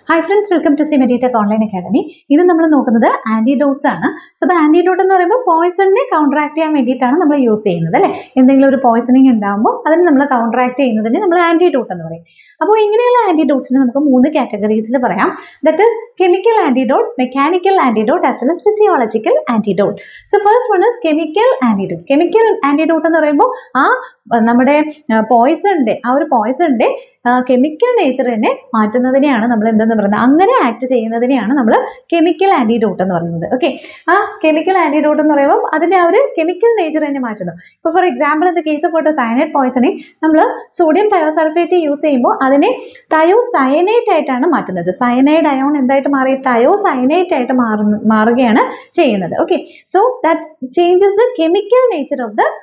Hi friends welcome to C Meditec online academy ഇത് നമ്മൾ നോക്കുന്നത് ആൻറ്റിഡോട്ട്സ് ആണ് സോ അപ്പോൾ ആൻറ്റിഡോട്ട് എന്ന് പറയുമ്പോൾ പോയിസണിനെ കൗണ്ടറാക്ട് ചെയ്യാൻ വേണ്ടിയിട്ടാണ് നമ്മൾ യൂസ് ചെയ്യുന്നത് അല്ലേ എന്തെങ്കിലും ഒരു പോയിസണിങ് ഉണ്ടാകുമ്പോൾ അതിന് നമ്മൾ കൗണ്ടറാക്ട് ചെയ്യുന്നതിന് നമ്മൾ ആൻറ്റിഡോട്ട് എന്ന് പറയും അപ്പോൾ ഇങ്ങനെയുള്ള ആൻറ്റിഡോട്ട്സിനെ നമുക്ക് മൂന്ന് കാറ്റഗറീസിൽ പറയാം that is chemical antidote mechanical antidote as well as physiological antidote so first one is chemical antidote chemical antidote എന്ന് പറയുമ്പോൾ ആ ആ, നമ്മുടെ പോയിസണിൻ്റെ ആ ഒരു പോയിസണിൻ്റെ കെമിക്കൽ നേച്ചറിനെ മാറ്റുന്നതിനെയാണ് നമ്മൾ എന്തെന്ന് പറയുന്നത് അങ്ങനെ ആക്ട് ചെയ്യുന്നതിനെയാണ് നമ്മൾ കെമിക്കൽ ആൻറ്റിഡോട്ട് എന്ന് പറയുന്നത് ഓക്കെ ആ കെമിക്കൽ ആൻറ്റിഡോട്ട് എന്ന് പറയുമ്പോൾ അതിൻ്റെ ആ ഒരു കെമിക്കൽ നേച്ചർ തന്നെ മാറ്റുന്നു ഇപ്പോൾ for example in the case of water cyanide poisoning നമ്മൾ സോഡിയം തയോസൾഫേറ്റ് യൂസ് ചെയ്യുമ്പോൾ അതിനെ തയോ സയനൈറ്റ് ആയിട്ടാണ് മാറ്റുന്നത് സയനൈഡ് അയോൺ എന്തായിട്ട് മാറി തയോ സയനൈറ്റ് ആയിട്ട് മാറുന്ന മാറുകയാണ് ചെയ്യുന്നത് okay so that changes the chemical nature of the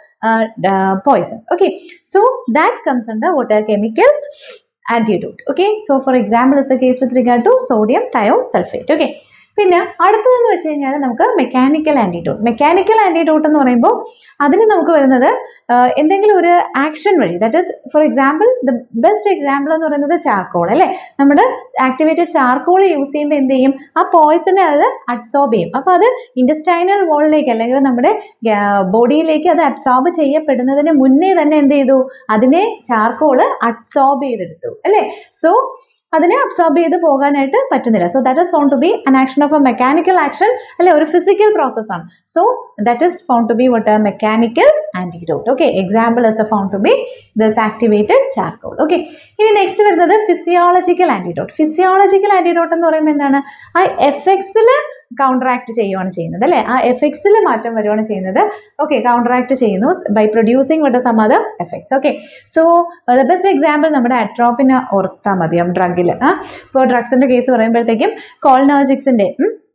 poison okay so that comes under what a chemical antidote okay so for example is the case with regard to sodium thiosulfate okay പിന്നെ അടുത്തതെന്ന് വെച്ച് കഴിഞ്ഞാൽ നമുക്ക് mechanical antidote mechanical antidote എന്ന് പറയുമ്പോൾ അതിന് നമുക്ക് വരുന്നത് ആഹ്, എന്തെങ്കിലും ഒരു ആക്ഷൻ വഴി that is for example the best example എന്ന് പറയുന്നത് ചാർക്കോൾ അല്ലേ നമ്മൾ ആക്ടിവേറ്റഡ് ചാർക്കോൾ യൂസ് ചെയ്യുമ്പോൾ എന്ത് ചെയ്യും ആ പോയിസനെ അത് അബ്സോർബ് ചെയ്യും അപ്പോൾ അത് ഇൻഡസ്റ്റൈനൽ വോളിലേക്ക് അല്ലെങ്കിൽ നമ്മുടെ ബോഡിയിലേക്ക് അത് അബ്സോർബ് ചെയ്യപ്പെടുന്നതിന് മുന്നേ തന്നെ എന്ത് ചെയ്തു അതിനെ ചാർക്കോള് അബ്സോർബ് ചെയ്തെടുത്തു അല്ലേ സോ അതിനെ അബ്സോർബ് ചെയ്ത് പോകാനായിട്ട് പറ്റുന്നില്ല so that is found to be an action of a mechanical action അല്ലെ ഒരു ഫിസിക്കൽ പ്രോസസ്സാണ് so that is found to be what a mechanical antidote okay example is a found to be this activated charcoal okay ഇനി next വരുന്നത് physiological antidote physiological antidote എന്ന് പറയുമ്പോൾ എന്താണ് ആ എഫക്ട്സിൽ counteract ചെയ്യുകയാണ് ചെയ്യുന്നത് അല്ലേ ആ എഫക്ട്സിൽ മാറ്റം വരുവാണ് ചെയ്യുന്നത് ഓക്കെ കൗണ്ടറാക്ട് ചെയ്യുന്നു by producing what a some other effects okay so the best example നമ്മുടെ അട്രോപ്പിനെ ഓർത്താൽ മതിയാവും ഡ്രഗിൽ ആ ഇപ്പോൾ ഡ്രഗ്സിൻ്റെ കേസ് പറയുമ്പോഴത്തേക്കും കോൾനോജിക്സിൻ്റെ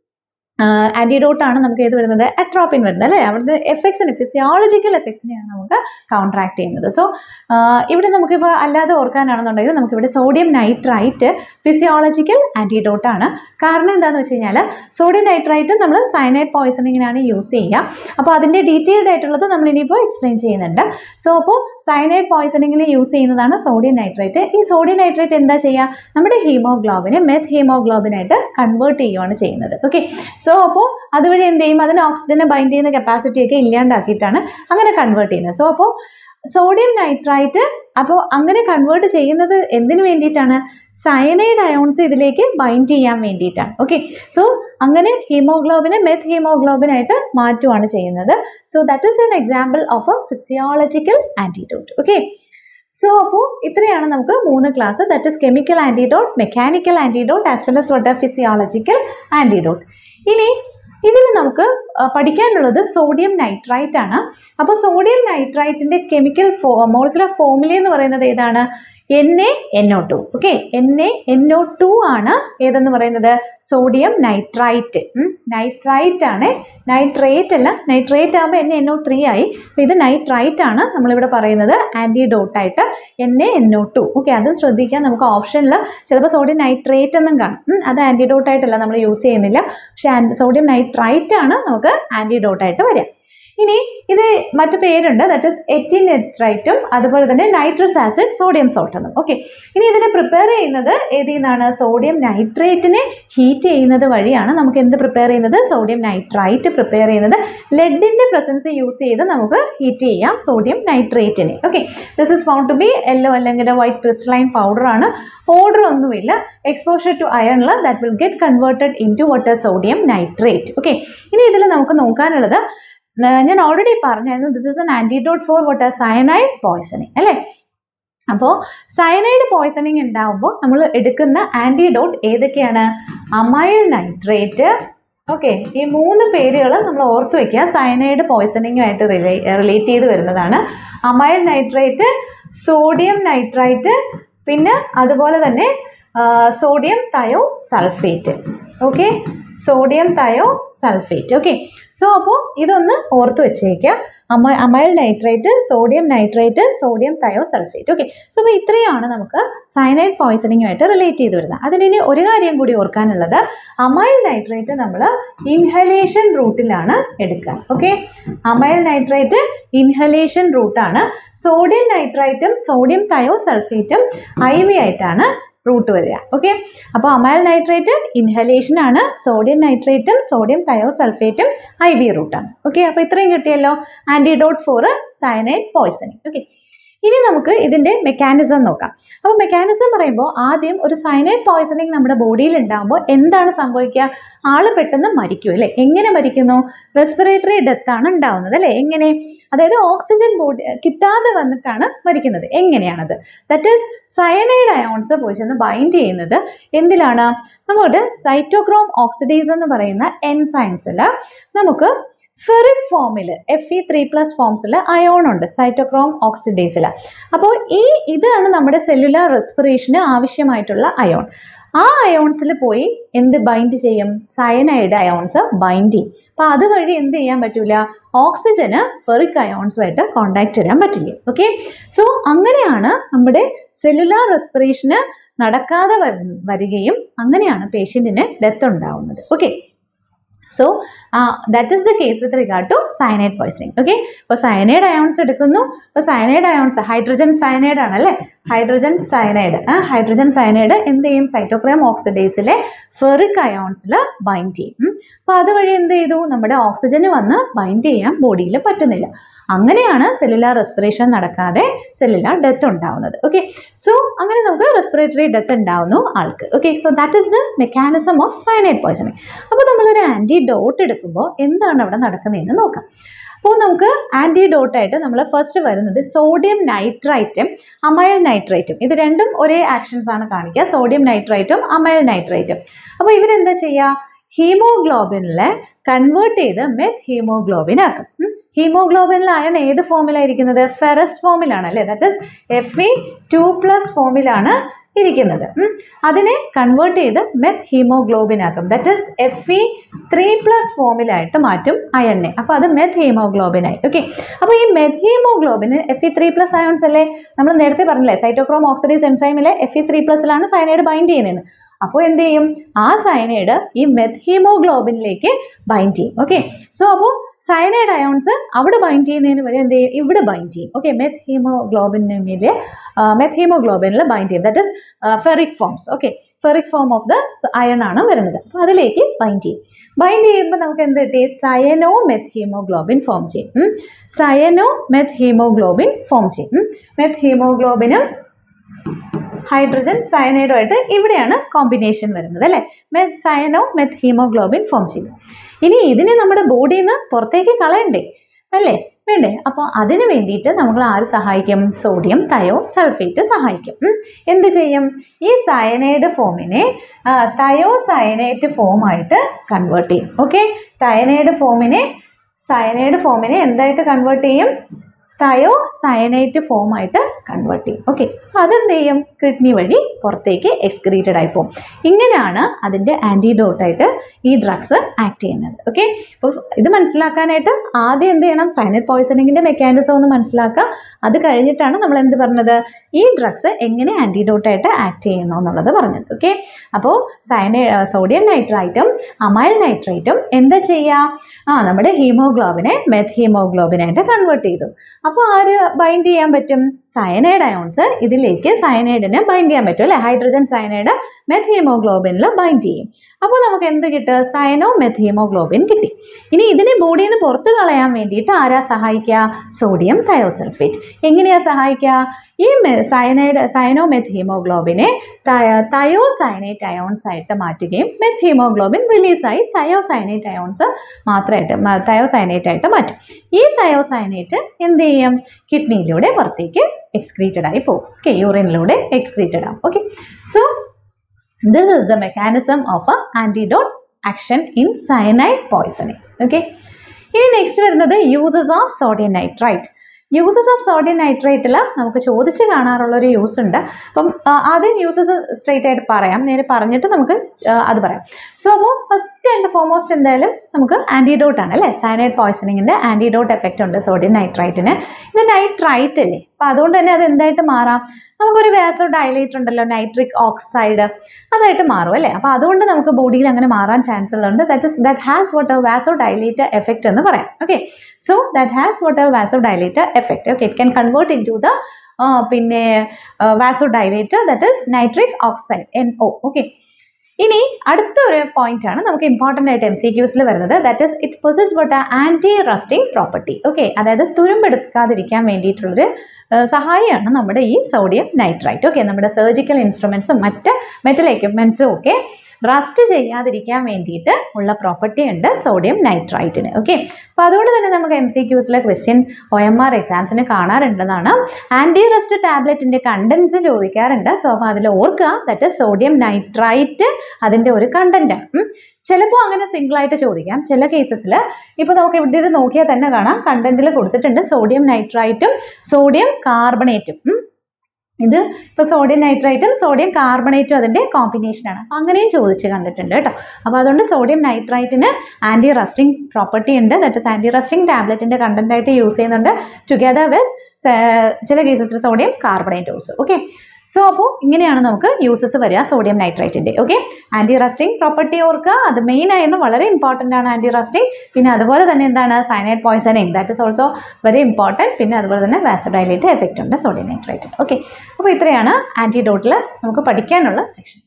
ആൻറ്റിഡോട്ടാണ് നമുക്ക് ഏത് വരുന്നത് അട്രോപ്പിൻ വരുന്നത് അല്ലേ അവിടുത്തെ എഫക്ട്സിന് ഫിസിയോളജിക്കൽ എഫക്ട്സിനെയാണ് നമുക്ക് കൗണ്ടറാക്ട് ചെയ്യുന്നത് സോ ഇവിടെ നമുക്കിപ്പോൾ അല്ലാതെ ഓർക്കാനാണെന്നുണ്ടെങ്കിൽ നമുക്കിവിടെ സോഡിയം നൈട്രൈറ്റ് ഫിസിയോളജിക്കൽ ആൻറ്റിഡോട്ടാണ് കാരണം എന്താണെന്ന് വെച്ച് കഴിഞ്ഞാൽ സോഡിയം നൈട്രൈറ്റ് നമ്മൾ സയനൈഡ് പോയിസണിങ്ങിനാണ് യൂസ് ചെയ്യുക അപ്പോൾ അതിൻ്റെ ഡീറ്റെയിൽഡ് ആയിട്ടുള്ളത് നമ്മൾ ഇനിയിപ്പോൾ എക്സ്പ്ലെയിൻ ചെയ്യുന്നുണ്ട് സോ അപ്പോൾ സയനൈഡ് പോയിസണിങ്ങിന് യൂസ് ചെയ്യുന്നതാണ് സോഡിയം നൈട്രൈറ്റ് ഈ സോഡിയം നൈട്രൈറ്റ് എന്താ ചെയ്യുക നമ്മുടെ ഹീമോഗ്ലോബിനെ മെത്ത് ഹീമോഗ്ലോബിനായിട്ട് കൺവേർട്ട് ചെയ്യുകയാണ് ചെയ്യുന്നത് ഓക്കെ സോ അപ്പോൾ അതുവഴി എന്ത് ചെയ്യും അതിന് ഓക്സിജനെ ബൈൻഡ് ചെയ്യുന്ന കപ്പാസിറ്റി ഒക്കെ ഇല്ലാണ്ടാക്കിയിട്ടാണ് അങ്ങനെ കൺവേർട്ട് ചെയ്യുന്നത് സോ അപ്പോൾ സോഡിയം നൈട്രൈറ്റ് അപ്പോൾ അങ്ങനെ കൺവേർട്ട് ചെയ്യുന്നത് എന്തിനു വേണ്ടിയിട്ടാണ് സയനൈഡ് അയോൺസ് ഇതിലേക്ക് ബൈൻഡ് ചെയ്യാൻ വേണ്ടിയിട്ടാണ് ഓക്കെ സോ അങ്ങനെ ഹീമോഗ്ലോബിനെ മെത്ത് ഹീമോഗ്ലോബിനായിട്ട് മാറ്റുകയാണ് ചെയ്യുന്നത് so that is an example of a physiological antidote okay so അപ്പോൾ ഇത്രയാണ് നമുക്ക് മൂന്ന് class that is chemical antidote mechanical antidote as well as what physiological antidote ഇനി ഇതിൽ നമുക്ക് ആ, പഠിക്കാനുള്ളത് സോഡിയം നൈട്രൈറ്റ് ആണ് അപ്പോൾ സോഡിയം നൈട്രൈറ്റിൻ്റെ കെമിക്കൽ ഫോ മോളിക്കുലർ ഫോമുല എന്ന് പറയുന്നത് ഏതാണ് N A N O two okay N A N O two ആണ് ഏതെന്ന് പറയുന്നത് സോഡിയം നൈട്രൈറ്റ് നൈട്രൈറ്റ് ആണ് നൈട്രേറ്റ് അല്ല നൈട്രേറ്റ് ആകുമ്പോൾ എൻ എൻ ഒ ത്രീ ആയി അപ്പോൾ ഇത് നൈട്രൈറ്റ് ആണ് നമ്മളിവിടെ പറയുന്നത് ആൻറ്റിഡോട്ടായിട്ട് N A N O two okay അത് ശ്രദ്ധിക്കാൻ നമുക്ക് ഓപ്ഷനിൽ ചിലപ്പോൾ സോഡിയം നൈട്രേറ്റ് എന്നും കാണും ഉം, അത് ആൻറ്റിഡോട്ടായിട്ടല്ല നമ്മൾ യൂസ് ചെയ്യുന്നില്ല പക്ഷേ സോഡിയം നൈട്രൈറ്റ് ആണ് നമുക്ക് ആൻറ്റിഡോട്ടായിട്ട് വരിക ഇനി ഇത് മറ്റു പേരുണ്ട് ദാറ്റ് ഇസ് എറ്റിനെട്രൈറ്റും അതുപോലെ തന്നെ നൈട്രസ് ആസിഡ് സോഡിയം സോൾട്ട് എന്നും ഓക്കെ ഇനി ഇതിനെ പ്രിപ്പയർ ചെയ്യുന്നത് ഏതിൽ നിന്നാണ് സോഡിയം നൈട്രേറ്റിനെ ഹീറ്റ് ചെയ്യുന്നത് വഴിയാണ് നമുക്ക് എന്ത് പ്രിപ്പയർ ചെയ്യുന്നത് സോഡിയം നൈട്രൈറ്റ് പ്രിപ്പയർ ചെയ്യുന്നത് ലെഡിൻ്റെ പ്രസൻസ് യൂസ് ചെയ്ത് നമുക്ക് ഹീറ്റ് ചെയ്യാം സോഡിയം നൈട്രേറ്റിനെ okay this is found to be yellow അല്ലെങ്കിൽ വൈറ്റ് ക്രിസ്റ്റലൈൻ പൗഡർ ആണ് ഓർഡർ ഒന്നുമില്ല എക്സ്പോഷർ ടു അയണിൽ that will get converted into water sodium nitrate okay ഇനി ഇതിൽ നമുക്ക് നോക്കാനുള്ളത് ന- ഞാൻ ഓൾറെഡി പറഞ്ഞായിരുന്നു this is an antidote for water cyanide poisoning അല്ലേ അപ്പോൾ സയനൈഡ് പോയ്സണിങ് ഉണ്ടാവുമ്പോൾ നമ്മൾ എടുക്കുന്ന ആൻറ്റിഡോട്ട് ഏതൊക്കെയാണ് അമൈൽ നൈട്രേറ്റ് ഓക്കെ ഈ മൂന്ന് പേരുകൾ നമ്മൾ ഓർത്ത് വയ്ക്കുക സയനൈഡ് പോയ്സണിങ്ങുമായിട്ട് റിലേ റിലേറ്റ് ചെയ്ത് വരുന്നതാണ് അമൈൽ നൈട്രേറ്റ് സോഡിയം നൈട്രൈറ്റ് പിന്നെ അതുപോലെ തന്നെ sodium thiosulphate okay sodium thiosulphate okay so അപ്പോൾ ഇതൊന്ന് ഓർത്ത് വെച്ചേക്കുക അമ amyl nitrate sodium nitrate sodium thiosulphate okay so അപ്പോൾ ഇത്രയാണ് നമുക്ക് സയനൈഡ് പോയ്സണിങ്ങുമായിട്ട് റിലേറ്റ് ചെയ്ത് വരുന്നത് അതിനി ഒരു കാര്യം കൂടി ഓർക്കാനുള്ളത് അമൈൽ നൈട്രേറ്റ് നമ്മൾ ഇൻഹലേഷൻ റൂട്ടിലാണ് എടുക്കുക ഓക്കെ അമൈൽ നൈട്രേറ്റ് ഇൻഹലേഷൻ റൂട്ടാണ് സോഡിയം നൈട്രൈറ്റും സോഡിയം തയോ സൾഫേറ്റും ഐ വി ആയിട്ടാണ് റൂട്ട് വരിക ഓക്കെ അപ്പോൾ അമൈൽ നൈട്രേറ്റ് ഇൻഹലേഷൻ ആണ് സോഡിയം നൈട്രേറ്റും സോഡിയം തയോസൾഫേറ്റും ഐ വി റൂട്ടാണ് ഓക്കെ അപ്പോൾ ഇത്രയും കിട്ടിയല്ലോ antidote for cyanide poisoning okay ഇനി നമുക്ക് ഇതിൻ്റെ മെക്കാനിസം നോക്കാം അപ്പോൾ മെക്കാനിസം പറയുമ്പോൾ ആദ്യം ഒരു സൈനൈഡ് പോയ്സണിങ് നമ്മുടെ ബോഡിയിൽ ഉണ്ടാകുമ്പോൾ എന്താണ് സംഭവിക്കുക ആള് പെട്ടെന്ന് മരിക്കും അല്ലേ എങ്ങനെ മരിക്കുന്നു റെസ്പിറേറ്ററി ഡെത്ത് ആണ് ഉണ്ടാവുന്നത് അല്ലേ എങ്ങനെ അതായത് ഓക്സിജൻ ബോഡി കിട്ടാതെ വന്നിട്ടാണ് മരിക്കുന്നത് എങ്ങനെയാണത് ദറ്റ് ഈസ് സയനൈഡ് അയോൺസ് പോയി ചെന്ന് ബൈൻഡ് ചെയ്യുന്നത് എന്തിലാണ് നമ്മുടെ സൈറ്റോക്രോം ഓക്സിഡേസ് എന്ന് പറയുന്ന എൻസൈംസിൽ നമുക്ക് ഫെറിക് ഫോമിൽ എഫ് ഇ ത്രീ പ്ലസ് ഫോംസിൽ അയോൺ ഉണ്ട് സൈറ്റോക്രോം ഓക്സിഡേസിൽ അപ്പോൾ ഈ ഇതാണ് നമ്മുടെ സെല്ലുലാർ റെസ്പിറേഷന് ആവശ്യമായിട്ടുള്ള അയോൺ ആ അയോൺസിൽ പോയി എന്ത് ബൈൻഡ് ചെയ്യും സയനൈഡ് അയോൺസ് ബൈൻഡ് ചെയ്യും അപ്പോൾ അതുവഴി എന്ത് ചെയ്യാൻ പറ്റില്ല ഓക്സിജന് ഫെറിക് അയോൺസുമായിട്ട് കോണ്ടാക്ട് ചെയ്യാൻ പറ്റില്ല ഓക്കെ സോ അങ്ങനെയാണ് നമ്മുടെ സെല്ലുലാർ റെസ്പിറേഷന് നടക്കാതെ വരു- വരികയും അങ്ങനെയാണ് പേഷ്യൻറ്റിന് ഡെത്ത് ഉണ്ടാവുന്നത് okay so that is the case with regard to cyanide poisoning okay അപ്പോൾ സയനൈഡ് അയോൺസ് എടുക്കുന്നു അപ്പോൾ സയനൈഡ് അയോൺസ് ഹൈഡ്രജൻ സയനൈഡ് ആണല്ലേ ഹൈഡ്രജൻ സയനൈഡ് ഹൈഡ്രജൻ സയനൈഡ് എന്ത് ചെയ്യും സൈറ്റോക്രൈം ഓക്സിഡേസിലെ ഫെറിക് അയോൺസിൽ ബൈൻഡ് ചെയ്യും അപ്പോൾ അതുവഴി എന്ത് ചെയ്തു നമ്മുടെ ഓക്സിജന് വന്ന് ബൈൻഡ് ചെയ്യാൻ ബോഡിയിൽ പറ്റുന്നില്ല അങ്ങനെയാണ് സെല്ലുലാർ റെസ്പിറേഷൻ നടക്കാതെ സെല്ലുലാർ ഡെത്ത് ഉണ്ടാവുന്നത് ഓക്കെ സോ അങ്ങനെ നമുക്ക് റെസ്പിറേറ്ററി ഡെത്ത് ഉണ്ടാവുന്നു ആൾക്ക് okay so that is the mechanism of cyanide poisoning അപ്പോൾ നമ്മളൊരു ആൻറ്റി ഡോട്ട് എടുക്കുമ്പോൾ എന്താണ് അവിടെ നടക്കുന്നതെന്ന് നോക്കാം അപ്പോൾ നമുക്ക് ആൻറ്റിഡോട്ടായിട്ട് നമ്മൾ ഫസ്റ്റ് വരുന്നത് സോഡിയം നൈട്രൈറ്റും അമയൽ നൈട്രേറ്റും ഇത് രണ്ടും ഒരേ ആക്ഷൻസ് ആണ് കാണിക്കുക സോഡിയം നൈട്രൈറ്റും അമയൽ നൈട്രേറ്റും അപ്പോൾ ഇവരെന്താ ചെയ്യുക ഹീമോഗ്ലോബിനിലെ കൺവേർട്ട് ചെയ്ത് മെത്ത് ഹീമോഗ്ലോബിൻ ആക്കും ഉം. ഹീമോഗ്ലോബിനിൽ അയൺ ഏത് ഫോമിലായിരിക്കുന്നത് ഫെറസ് ഫോമിലാണ് അല്ലേ that is F E two plus ഫോമിലാണ് ഇരിക്കുന്നത് ഉം. അതിനെ കൺവേർട്ട് ചെയ്ത് മെത്ത് ഹീമോഗ്ലോബിൻ ആക്കും that is F E three plus ഫോമിലായിട്ട് മാറ്റും അയണിനെ അപ്പോൾ അത് മെത്ത് ഹീമോഗ്ലോബിനായി ഓക്കെ അപ്പോൾ ഈ മെത്ത് ഹീമോഗ്ലോബിന് F E three plus ions അല്ലേ നമ്മൾ നേരത്തെ പറഞ്ഞില്ലേ സൈറ്റോക്രോം ഓക്സിഡീസ് എൻസൈമിലെ എഫ് ഇ ത്രീ പ്ലസിലാണ് സയനൈഡ് ബൈൻഡ് ചെയ്യുന്നതെന്ന് അപ്പോൾ എന്ത് ചെയ്യും ആ സയനൈഡ് ഈ മെത്ത് ഹീമോഗ്ലോബിനിലേക്ക് ബൈൻഡ് ചെയ്യും ഓക്കെ സോ അപ്പോൾ സയനൈഡ് അയോൺസ് അവിടെ ബൈൻഡ് ചെയ്യുന്നതിന് വരെ എന്ത് ചെയ്യും ഇവിടെ ബൈൻഡ് ചെയ്യും ഓക്കെ മെത്ത് ഹീമോഗ്ലോബിനിൽ മെത്ത് ഹീമോഗ്ലോബിനിൽ ബൈൻഡ് ചെയ്യും that is ferric forms okay ferric form of the iron ആണ് വരുന്നത് അപ്പോൾ അതിലേക്ക് ബൈൻഡ് ചെയ്യും ബൈൻഡ് ചെയ്യുമ്പോൾ നമുക്ക് എന്ത് കിട്ടി സയനോ മെത്ത് ഹീമോഗ്ലോബിൻ ഫോം ചെയ്യും സയനോ മെത്ത് ഹീമോഗ്ലോബിൻ ഫോം ചെയ്യും മെത്ത് ഹീമോഗ്ലോബിനും ഹൈഡ്രജൻ സയനൈഡുമായിട്ട് ഇവിടെയാണ് കോമ്പിനേഷൻ വരുന്നത് അല്ലേ meth cyanomethaemoglobin form ചെയ്തു ഇനി ഇതിനെ നമ്മുടെ ബോഡിയിൽ നിന്ന് പുറത്തേക്ക് കളയണ്ടേ അല്ലേ വേണ്ടേ അപ്പോൾ അതിന് വേണ്ടിയിട്ട് നമ്മൾ ആര് സഹായിക്കും സോഡിയം തയോ സൾഫേറ്റ് സഹായിക്കും ഉം. എന്ത് ചെയ്യും ഈ സയനൈഡ് ഫോമിനെ തയോ സയനൈറ്റ് ഫോമായിട്ട് കൺവേർട്ട് ചെയ്യും ഓക്കെ സയനൈഡ് ഫോമിനെ സയനൈഡ് ഫോമിനെ എന്തായിട്ട് കൺവേർട്ട് ചെയ്യും തയോ സയനൈറ്റ് ഫോമായിട്ട് കൺവേർട്ട് ചെയ്യും ഓക്കെ അപ്പോൾ അതെന്ത് ചെയ്യും കിഡ്നി വഴി പുറത്തേക്ക് എക്സ്ക്രീറ്റഡ് ആയി പോകും ഇങ്ങനെയാണ് അതിൻ്റെ ആൻറ്റിഡോട്ടായിട്ട് ഈ ഡ്രഗ്സ് ആക്ട് ചെയ്യുന്നത് ഓക്കെ അപ്പോൾ ഇത് മനസ്സിലാക്കാനായിട്ട് ആദ്യം എന്ത് ചെയ്യണം സൈനൈഡ് പോയ്സണിങ്ങിൻ്റെ മെക്കാനിസം ഒന്ന് മനസ്സിലാക്കുക അത് കഴിഞ്ഞിട്ടാണ് നമ്മൾ എന്ത് പറഞ്ഞത് ഈ ഡ്രഗ്സ് എങ്ങനെ ആൻറ്റിഡോട്ടായിട്ട് ആക്ട് ചെയ്യുന്നു എന്നുള്ളത് പറഞ്ഞത് ഓക്കെ അപ്പോൾ സൈനൈ സോഡിയം നൈട്രൈറ്റും അമൈൽ നൈട്രേറ്റും എന്താ ചെയ്യുക ആ നമ്മുടെ ഹീമോഗ്ലോബിനെ മെത്ത് ഹീമോഗ്ലോബിനായിട്ട് കൺവേർട്ട് ചെയ്തു അപ്പോൾ ആര് ബൈൻഡ് ചെയ്യാൻ പറ്റും സയനൈഡ് അയോൺസ് ഇതിലേക്ക് സയനൈഡിനെ ബൈൻഡ് ചെയ്യാൻ പറ്റും അല്ലേ ഹൈഡ്രജൻ സയനൈഡ് മെത്ത് ഹീമോഗ്ലോബിനിൽ ബൈൻഡ് ചെയ്യും അപ്പോൾ നമുക്ക് എന്ത് കിട്ടുക സയനോ മെത്ത് ഹീമോഗ്ലോബിൻ കിട്ടി ഇനി ഇതിനെ ബോഡിയിൽ നിന്ന് പുറത്ത് കളയാൻ വേണ്ടിയിട്ട് ആരാ സഹായിക്കുക സോഡിയം തയോസൾഫേറ്റ് എങ്ങനെയാ സഹായിക്കുക ഈ സയനൈഡ് സയനോ മെത്ത് ഹീമോഗ്ലോബിനെ തയോ സയനൈറ്റ് അയോൺസ് ആയിട്ട് മാറ്റുകയും മെത്ത് ഹീമോഗ്ലോബിൻ റിലീസായി തയോ സയനൈറ്റ് അയോൺസ് മാത്രമായിട്ട് തയോ സയനൈറ്റ് ആയിട്ട് മാറ്റും ഈ തയോ സയനൈറ്റ് എന്ത് ചെയ്യും കിഡ്നിയിലൂടെ പുറത്തേക്ക് എക്സ്ക്രീറ്റഡ് ആയി പോകും ഓക്കെ യൂറിനിലൂടെ എക്സ്ക്രീറ്റഡ് ആവും okay so this is the mechanism of a antidote action in cyanide poisoning okay ഇനി നെക്സ്റ്റ് വരുന്നത് uses of sodium nitrite uses of sodium നൈട്രേറ്റിൽ നമുക്ക് ചോദിച്ച് കാണാറുള്ള ഒരു യൂസ് ഉണ്ട് അപ്പം ആ, ആദ്യം യൂസസ് സ്ട്രേറ്റ് ആയിട്ട് പറയാം നേരെ പറഞ്ഞിട്ട് നമുക്ക് ആ, അത് പറയാം സോ അപ്പോൾ ഫസ്റ്റ് ആൻഡ് ഫോർമോസ്റ്റ് എന്തായാലും നമുക്ക് ആൻറ്റിഡോട്ട് ആണ് അല്ലേ സയനൈഡ് പോയ്സണിങ്ങിൻ്റെ ആൻറ്റിഡോട്ട് എഫക്റ്റ് ഉണ്ട് സോഡിയം നൈട്രൈറ്റിന് ഇത് നൈട്രൈറ്റ് അല്ലേ അപ്പോൾ അതുകൊണ്ട് തന്നെ അത് എന്തായിട്ട് മാറാം നമുക്കൊരു വാസോ ഡയലേറ്റ് ഉണ്ടല്ലോ നൈട്രിക് ഓക്സൈഡ് അതായിട്ട് മാറും അല്ലേ അപ്പോൾ അതുകൊണ്ട് നമുക്ക് ബോഡിയിൽ അങ്ങനെ മാറാൻ ചാൻസ് ഉള്ളത് that is that has what a vasodilate effect എന്ന് പറയാം okay so that has what a vasodilate effect okay it can convert into the പിന്നെ vasodilate that is nitric oxide N O okay ഇനി അടുത്ത ഒരു point ആണ് നമുക്ക് important ആയിട്ട് M സി ക്യൂസിൽ വരുന്നത് that is it possess but anti rusting property okay അതായത് തുരുമ്പെടുക്കാതിരിക്കാൻ വേണ്ടിയിട്ടുള്ളൊരു ഏഹ്, സഹായമാണ് നമ്മുടെ ഈ സോഡിയം നൈട്രൈറ്റ് ഓക്കെ നമ്മുടെ സർജിക്കൽ ഇൻസ്ട്രുമെൻസും മറ്റ് മെറ്റൽ എക്യുപ്മെൻസും ഒക്കെ റസ്റ്റ് ചെയ്യാതിരിക്കാൻ വേണ്ടിയിട്ട് ഉള്ള പ്രോപ്പർട്ടി ഉണ്ട് സോഡിയം നൈട്രൈറ്റിന് ഓക്കെ അപ്പോൾ അതുകൊണ്ട് തന്നെ നമുക്ക് എം സി ക്യൂസിലെ ക്വസ്റ്റ്യൻ ഒ എം ആർ എക്സാംസിന് കാണാറുണ്ടെന്നാണ് ആൻറ്റി റസ്റ്റ് ടാബ്ലറ്റിൻ്റെ കണ്ടൻസ് ചോദിക്കാറുണ്ട് സോ അപ്പോൾ അതിൽ ഓർക്കുക ദറ്റ് സോഡിയം നൈട്രൈറ്റ് അതിൻ്റെ ഒരു കണ്ടൻറ്റാണ് ചിലപ്പോൾ അങ്ങനെ സിംഗിൾ ആയിട്ട് ചോദിക്കാം ചില കേസസിൽ ഇപ്പോൾ നമുക്ക് ഇവിടെ ഇത് നോക്കിയാൽ തന്നെ കാണാം കണ്ടന്റിൽ കൊടുത്തിട്ടുണ്ട് സോഡിയം നൈട്രൈറ്റും സോഡിയം കാർബണേറ്റും ഉം. ഇത് ഇപ്പോൾ സോഡിയം നൈട്രൈറ്റും സോഡിയം കാർബണേറ്റും അതിൻ്റെ കോമ്പിനേഷനാണ് അപ്പോൾ അങ്ങനെയും ചോദിച്ച് കണ്ടിട്ടുണ്ട് കേട്ടോ അപ്പോൾ അതുകൊണ്ട് സോഡിയം നൈട്രൈറ്റിന് ആൻറ്റി റസ്റ്റിംഗ് പ്രോപ്പർട്ടി ഉണ്ട് ദറ്റ് ഇസ് ആൻറ്റി റസ്റ്റിംഗ് ടാബ്ലറ്റിൻ്റെ കണ്ടന്റ് ആയിട്ട് യൂസ് ചെയ്യുന്നുണ്ട് ടുഗദർ വിത്ത് ചില കേസസിൽ sodium carbonate also okay so അപ്പോൾ ഇങ്ങനെയാണ് നമുക്ക് യൂസസ് വരിക സോഡിയം നൈട്രൈറ്റിൻ്റെ ഓക്കെ ആൻറ്റി റസ്റ്റിംഗ് പ്രോപ്പർട്ടി ഓർക്കുക അത് മെയിൻ ആയിരുന്നു വളരെ ഇമ്പോർട്ടൻ്റ് ആണ് ആൻറ്റി റസ്റ്റിംഗ് പിന്നെ അതുപോലെ തന്നെ എന്താണ് cyanide poisoning that is also very important പിന്നെ അതുപോലെ തന്നെ വാസോഡൈലേറ്റ് എഫക്റ്റ് ഉണ്ട് സോഡിയം നൈട്രൈറ്റിന് ഓക്കെ അപ്പോൾ ഇത്രയാണ് ആൻറ്റിഡോട്ടിൽ നമുക്ക് പഠിക്കാനുള്ള സെക്ഷൻ